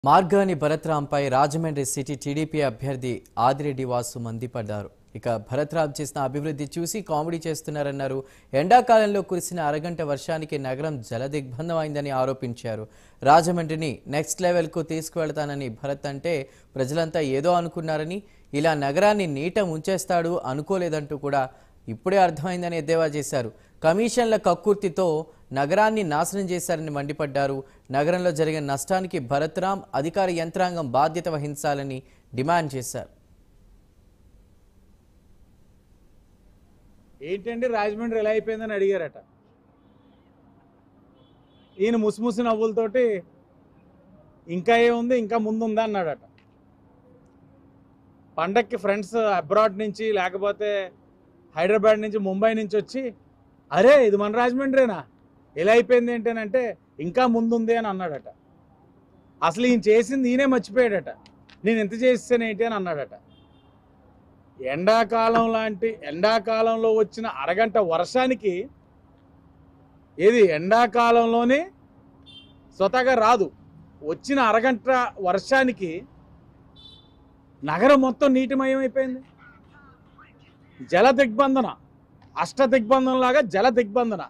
మార్గాని భరత్రాంపై Rajahmundry city TDP అభ్యర్థి ఆదిరెడ్డి వాసు మండిపడ్డారు ఇక భరత్రాం చేసిన అభివృద్ధి చూసి కామెడీ చేస్తున్నారన్నారు ఎండాకాలంలో కురిసిన అరగంట వర్షానికి నగరం జలదిగ్బంధం అయిందని ఆరోపించారు రాజమండ్రిని నెక్స్ట్ లెవెల్కు తీసుకువెళ్తానని భరత్ అంటే ప్రజలంతా ఏదో అనుకున్నారని ఇలా నగరాన్ని నీట ఉంచేస్తాడు అనుకోలేదంటూ కూడా ఇప్పుడే అర్థమైందని ఎద్దేవా చేశారు కమిషన్ల కక్కుర్తితో నగరాన్ని నాశనం చేశారని మండిపడ్డారు నగరంలో జరిగిన నష్టానికి భరత్రాం అధికార యంత్రాంగం బాధ్యత వహించాలని డిమాండ్ చేశారు ఏంటండి రాజమండ్రి ఎలా అయిపోయిందని అడిగారట ఈయన ముసిముసి నవ్వులతోటి ఇంకా ఏముంది ఇంకా ముందు ఉందా అన్నాడట పండక్కి ఫ్రెండ్స్ అబ్రాడ్ నుంచి లేకపోతే హైదరాబాద్ నుంచి ముంబై నుంచి వచ్చి అరే ఇది మన రాజమండ్రేనా ఎలా అయిపోయింది ఏంటనంటే ఇంకా ముందుంది అని అన్నాడట అసలు ఈయన చేసింది ఈయనే మర్చిపోయాడట నేను ఎంత చేసాను ఏంటి అని అన్నాడట ఎండాకాలం లాంటి ఎండాకాలంలో వచ్చిన అరగంట వర్షానికి ఏది ఎండాకాలంలోనే స్వతహాగా రాదు వచ్చిన అరగంట వర్షానికి నగరం మొత్తం నీటిమయం అయిపోయింది జల దిగ్బంధన అష్ట దిగ్బంధన లాగా జల దిగ్బంధన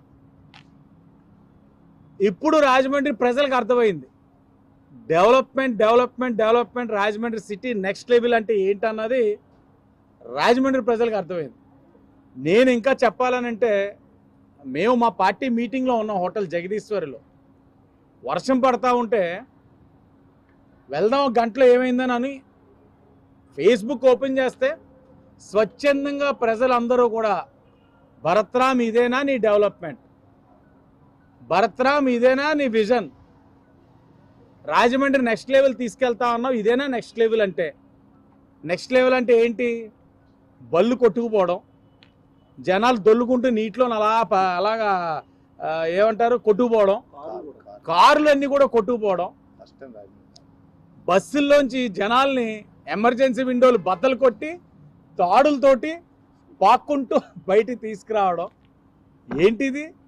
ఇప్పుడు రాజమండ్రి ప్రజలకు అర్థమైంది development development development Rajahmundry city next level అంటే ఏంటన్నది రాజమండ్రి ప్రజలకు అర్థమైంది నేను ఇంకా చెప్పాలనంటే మేము మా పార్టీ మీటింగ్లో ఉన్నాం హోటల్ జగదీశ్వరిలో వర్షం పడతా ఉంటే వెళ్దాం ఒక గంటలో ఏమైందని అని ఫేస్బుక్ ఓపెన్ చేస్తే స్వచ్ఛందంగా ప్రజలందరూ కూడా భరత్రామ్ ఇదేనా నీ డెవలప్మెంట్ భరత్రామ్ ఇదేనా నీ విజన్ రాజమండ్రి నెక్స్ట్ లెవెల్ తీసుకెళ్తా ఉన్నావు ఇదేనా నెక్స్ట్ లెవెల్ అంటే నెక్స్ట్ లెవెల్ అంటే ఏంటి బళ్ళు కొట్టుకుపోవడం జనాలు దొల్లుకుంటూ నీటిలో అలా ప- అలాగా ఆ, ఏమంటారు కొట్టుకుపోవడం కార్లు అన్నీ కూడా కొట్టుకుపోవడం బస్సుల్లోంచి జనాల్ని ఎమర్జెన్సీ విండోలు బద్దలు కొట్టి తాడులతోటి పాక్కుంటూ బయటికి తీసుకురావడం ఏంటిది